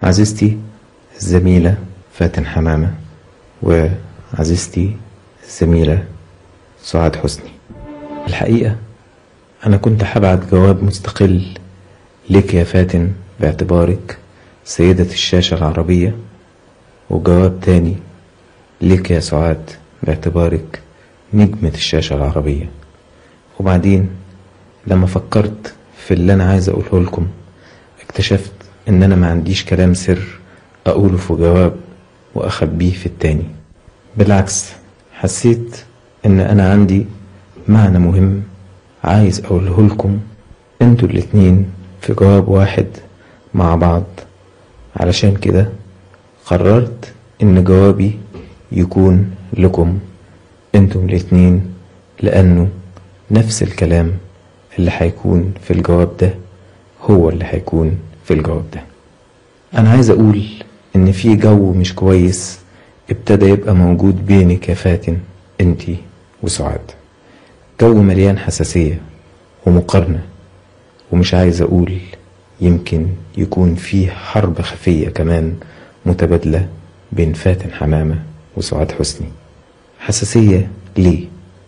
عزيزتي الزميلة فاتن حمامة وعزيزتي الزميلة سعاد حسني الحقيقة أنا كنت هبعت جواب مستقل لك يا فاتن باعتبارك سيدة الشاشة العربية وجواب تاني لك يا سعاد باعتبارك نجمة الشاشة العربية وبعدين لما فكرت في اللي أنا عايز أقوله لكم اكتشفت إن أنا ما عنديش كلام سر أقوله في جواب وأخبيه في التاني بالعكس حسيت إن أنا عندي معنى مهم عايز أقوله لكم انتوا الاتنين في جواب واحد مع بعض علشان كده قررت إن جوابي يكون لكم انتم الاتنين لأنه نفس الكلام اللي هيكون في الجواب ده هو اللي هيكون في الجواب ده أنا عايز أقول إن في جو مش كويس ابتدى يبقى موجود بينك يا فاتن انتي وسعاد جو مليان حساسية ومقارنة ومش عايز أقول يمكن يكون فيه حرب خفية كمان متبادلة بين فاتن حمامة وسعاد حسني حساسية ليه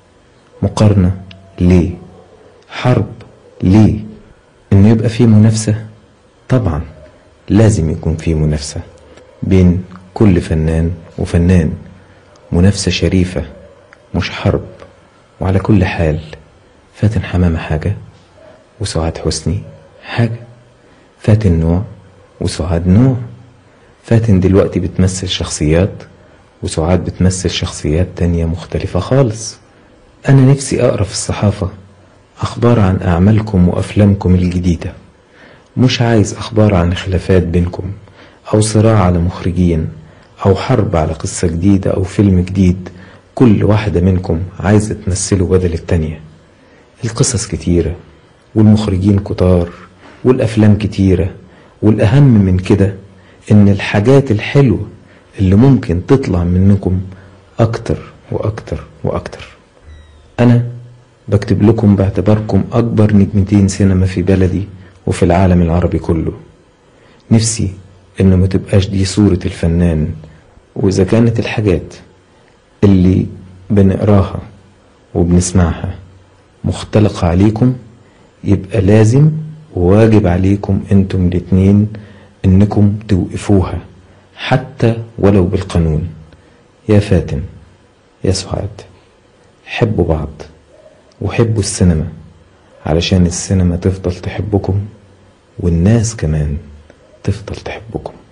مقارنة ليه حرب ليه إن يبقى فيه منافسة طبعا لازم يكون فيه منافسة بين كل فنان وفنان منافسة شريفة مش حرب وعلى كل حال فاتن حمامة حاجة وسعاد حسني حاجة فاتن نوع وسعاد نوع فاتن دلوقتي بتمثل شخصيات وسعاد بتمثل شخصيات تانية مختلفة خالص أنا نفسي أقرأ في الصحافة أخبار عن أعمالكم وأفلامكم الجديدة مش عايز أخبار عن خلافات بينكم أو صراع على مخرجين أو حرب على قصة جديدة أو فيلم جديد كل واحدة منكم عايزة تمثله بدل التانية القصص كتيرة والمخرجين كتار والأفلام كتيرة والأهم من كده إن الحاجات الحلوة اللي ممكن تطلع منكم أكتر وأكتر وأكتر أنا بكتب لكم باعتباركم أكبر نجمتين سينما في بلدي وفي العالم العربي كله نفسي إن ما تبقاش دي صورة الفنان وإذا كانت الحاجات اللي بنقراها وبنسمعها مختلقة عليكم يبقى لازم وواجب عليكم انتم الاتنين انكم توقفوها حتى ولو بالقانون يا فاتن يا سعاد حبوا بعض وحبوا السينما علشان السينما تفضل تحبكم والناس كمان تفضل تحبكم